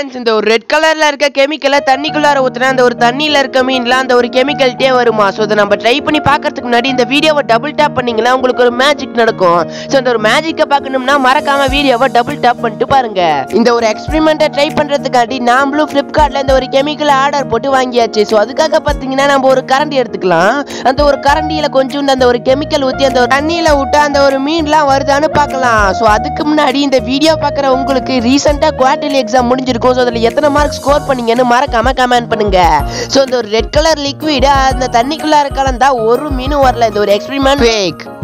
friends இந்த ஒரு red கலர்ல இருக்க கெமிக்கலை தண்ணிக்குள்ளார ஊத்துனா அந்த ஒரு தண்ணியில இருக்க மீன்லாம் அந்த ஒரு கெமிக்கல்ட்டே வருமா ஸோ அதை நம்ம ட்ரை பண்ணி பார்க்கறதுக்கு முன்னாடி இந்த வீடியோவை டபுள் டேப் பண்ணீங்கன்னா உங்களுக்கு ஒரு மேஜிக் நடக்கும் ஸோ இந்த ஒரு மேஜிக்கை பார்க்கணும்னா மறக்காம வீடியோவை டபுள் டேப் பண்ணிட்டு பாருங்க இந்த ஒரு எக்ஸ்பெரிமெண்ட்டை ட்ரை பண்றதுக்காண்டி நாமளும் ஃப்ளிப்கார்ட்ல இந்த ஒரு கெமிக்கலை ஆர்டர் போட்டு வாங்கியாச்சு ஸோ அதுக்காக பார்த்தீங்கன்னா நம்ம ஒரு கரண்டி எடுத்துக்கலாம் அந்த ஒரு கரண்டியில கொஞ்சோண்டு அந்த ஒரு கெமிக்கல் ஊற்றி அந்த ஒரு தண்ணியில விட்டு அந்த ஒரு மீன்லாம் வருதான்னு பார்க்கலாம் ஸோ அதுக்கு முன்னாடி இந்த வீடியோ பார்க்குற உங்களுக்கு ரீசெண்டாக குவார்டர்லி எக்ஸாம் முடிஞ்சிருக்கும் ஸோ அதில் எத்தனை மார்க் ஸ்கோர் பண்ணீங்கன்னு மறக்காம கமெண்ட் பண்ணுங்க ஸோ இந்த ஒரு ரெட் கலர் லிக்விட் அந்த தண்ணிக்குள்ளார கலந்தா ஒரு மீனும் வரல இந்த ஒரு எக்ஸ்பெரிமெண்ட் ஃபேக்